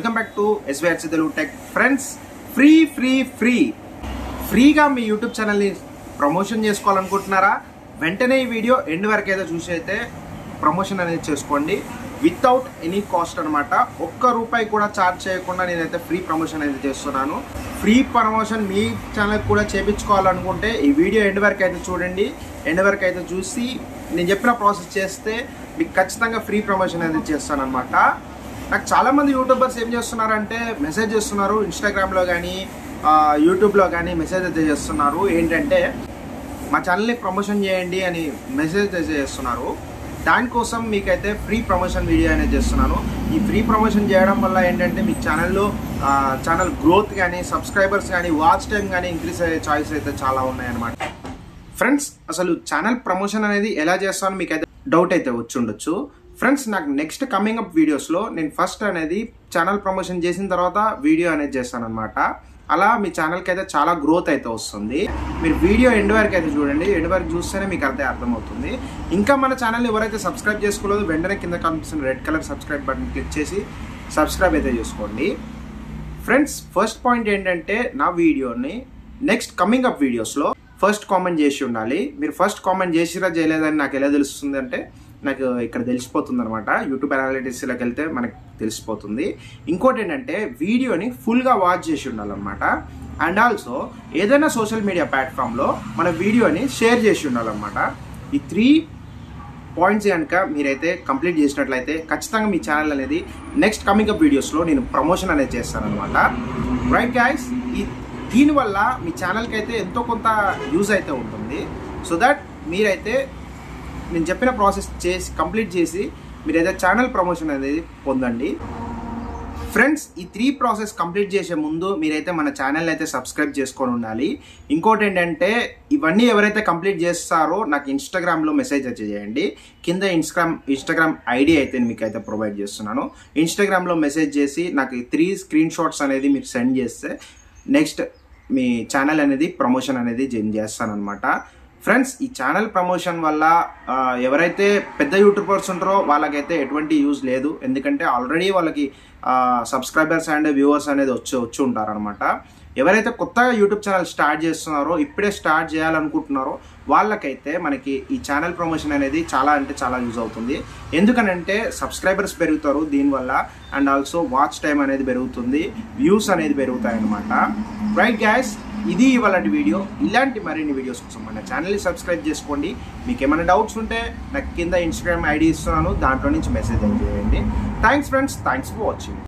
welcome back to SVRC Telugu tech friends free free free ఫ్రీగా మీ YouTube ఛానల్ని promotion చేసుకోవాలనుకుంటున్నారా వెంటనే ఈ వీడియో ఎండ్ వరకు అయితే చూసి అయితే ప్రమోషన్ అనేది చేసుకోండి వితౌట్ ఎనీ కాస్ట్ అనమాట ఒక్క రూపాయి కూడా ఛార్జ్ చేయకుండా నేనైతే ఫ్రీ ప్రమోషన్ అయితే చేస్తున్నాను ఫ్రీ ప్రమోషన్ మీ ఛానల్ కూడా చేపించుకోవాలనుకుంటే ఈ వీడియో ఎండ్ వరకు అయితే చూడండి ఎండ్ వరకు అయితే చూసి నేను చెప్పిన ప్రాసెస్ చేస్తే మీకు ఖచ్చితంగా ఫ్రీ ప్రమోషన్ అనేది చేస్తాను అనమాట నాకు చాలా మంది యూట్యూబర్స్ ఏం చేస్తున్నారంటే మెసేజ్ చేస్తున్నారు ఇన్స్టాగ్రామ్లో కానీ యూట్యూబ్లో కానీ మెసేజ్ అయితే చేస్తున్నారు ఏంటంటే మా ఛానల్ని ప్రమోషన్ చేయండి అని మెసేజ్ అయితే చేస్తున్నారు దానికోసం మీకైతే ఫ్రీ ప్రమోషన్ వీడియో అనేది చేస్తున్నాను ఈ ఫ్రీ ప్రమోషన్ చేయడం వల్ల ఏంటంటే మీ ఛానల్లో ఛానల్ గ్రోత్ కానీ సబ్స్క్రైబర్స్ కానీ వాచ్ టైం కానీ ఇంక్రీస్ అయ్యే ఛాయిస్ అయితే చాలా ఉన్నాయన్నమాట ఫ్రెండ్స్ అసలు ఛానల్ ప్రమోషన్ అనేది ఎలా చేస్తానో మీకు అయితే డౌట్ అయితే వచ్చి ఉండొచ్చు ఫ్రెండ్స్ నాకు నెక్స్ట్ కమింగ్ అప్ వీడియోస్లో నేను ఫస్ట్ అనేది ఛానల్ ప్రమోషన్ చేసిన తర్వాత వీడియో అనేది చేస్తాను అనమాట అలా మీ ఛానల్కి అయితే చాలా గ్రోత్ అయితే వస్తుంది మీరు వీడియో ఎండ్ వరకు అయితే చూడండి ఎండ్ వరకు చూస్తేనే మీకు అర్థం అర్థమవుతుంది ఇంకా మన ఛానల్ ఎవరైతే సబ్స్క్రైబ్ చేసుకోలేదో వెంటనే కింద కనిపిస్తున్న red colour subscribe button click చేసి సబ్స్క్రైబ్ అయితే చేసుకోండి ఫ్రెండ్స్ ఫస్ట్ పాయింట్ ఏంటంటే నా వీడియోని నెక్స్ట్ కమింగ్ అప్ వీడియోస్లో ఫస్ట్ కామెంట్ చేసి ఉండాలి మీరు ఫస్ట్ కామెంట్ చేసిరా చేయలేదని నాకు ఎలా తెలుస్తుంది అంటే నాకు ఇక్కడ తెలిసిపోతుంది అనమాట యూట్యూబ్ అనాలిటిక్స్లోకి వెళ్తే మనకి తెలిసిపోతుంది ఇంకోటి ఏంటంటే వీడియోని ఫుల్గా వాచ్ చేసి ఉండాలన్నమాట అండ్ ఆల్సో ఏదైనా సోషల్ మీడియా ప్లాట్ఫామ్లో మన వీడియోని షేర్ చేసి ఉండాలన్నమాట ఈ త్రీ పాయింట్స్ కనుక మీరైతే కంప్లీట్ చేసినట్లయితే ఖచ్చితంగా మీ ఛానల్ అనేది నెక్స్ట్ కమింగ్ అప్ వీడియోస్లో నేను ప్రమోషన్ అనేది చేస్తాను అనమాట రైట్ గాయస్ ఈ దీనివల్ల మీ ఛానల్కి అయితే ఎంతో కొంత యూజ్ అయితే ఉంటుంది సో దట్ మీరైతే నేను చెప్పిన ప్రాసెస్ చేసి కంప్లీట్ చేసి మీరైతే ఛానల్ ప్రమోషన్ అనేది పొందండి ఫ్రెండ్స్ ఈ త్రీ ప్రాసెస్ కంప్లీట్ చేసే ముందు మీరైతే మన ఛానల్ అయితే సబ్స్క్రైబ్ చేసుకొని ఉండాలి ఇంకోటి ఏంటంటే ఇవన్నీ ఎవరైతే కంప్లీట్ చేస్తారో నాకు ఇన్స్టాగ్రామ్లో మెసేజ్ అయితే చేయండి కింద ఇన్స్టాగ్రామ్ ఇన్స్టాగ్రామ్ ఐడి అయితే మీకు అయితే ప్రొవైడ్ చేస్తున్నాను ఇన్స్టాగ్రామ్లో మెసేజ్ చేసి నాకు ఈ త్రీ స్క్రీన్ షాట్స్ అనేది మీరు సెండ్ చేస్తే నెక్స్ట్ మీ ఛానల్ అనేది ప్రమోషన్ అనేది చేస్తాను అనమాట ఫ్రెండ్స్ ఈ ఛానల్ ప్రమోషన్ వల్ల ఎవరైతే పెద్ద యూట్యూబర్స్ ఉంటారో వాళ్ళకైతే ఎటువంటి యూజ్ లేదు ఎందుకంటే ఆల్రెడీ వాళ్ళకి సబ్స్క్రైబర్స్ అండ్ వ్యూవర్స్ అనేది వచ్చి వచ్చి ఉంటారనమాట ఎవరైతే కొత్తగా యూట్యూబ్ ఛానల్ స్టార్ట్ చేస్తున్నారో ఇప్పుడే స్టార్ట్ చేయాలనుకుంటున్నారో వాళ్ళకైతే మనకి ఈ ఛానల్ ప్రమోషన్ అనేది చాలా అంటే చాలా యూజ్ అవుతుంది ఎందుకనంటే సబ్స్క్రైబర్స్ పెరుగుతారు దీనివల్ల అండ్ ఆల్సో వాచ్ టైం అనేది పెరుగుతుంది వ్యూస్ అనేది పెరుగుతాయి అనమాట రైట్ గ్యాస్ ఇది ఇవాళ వీడియో ఇలాంటి మరిన్ని వీడియోస్ కోసం మన ఛానల్ని సబ్స్క్రైబ్ చేసుకోండి మీకు ఏమైనా డౌట్స్ ఉంటే నాకు కింద ఇన్స్టాగ్రామ్ ఐడి ఇస్తున్నాను దాంట్లో నుంచి మెసేజ్ చేయండి thanks friends thanks for watching